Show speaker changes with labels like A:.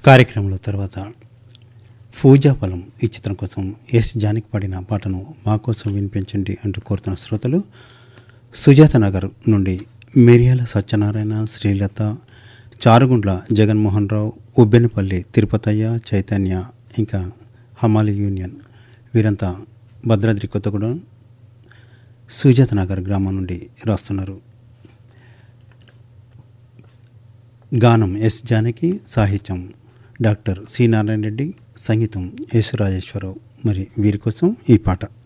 A: కార్యక్రమంలో తర్వాత పూజాఫలం ఈ చిత్రం కోసం ఎస్ జానికి పాడిన పాటను మా కోసం వినిపించండి అంటూ కోరుతున్న శ్రోతలు సుజాత నగర్ నుండి మిరియాల సత్యనారాయణ శ్రీలత చారుగుండ్ల జగన్మోహన్ రావు ఉబ్బెనపల్లి తిరుపతయ్య చైతన్య ఇంకా హమాలి యూనియన్ వీరంతా భద్రాద్రి కొత్తగూడెం సుజాత నగర్ గ్రామం నుండి రాస్తున్నారు గానం ఎస్ జానకి సాహిత్యం డాక్టర్ సి నారాయణ రెడ్డి సంగీతం యేసురాజేశ్వరరావు మరి వీరి కోసం ఈ పాట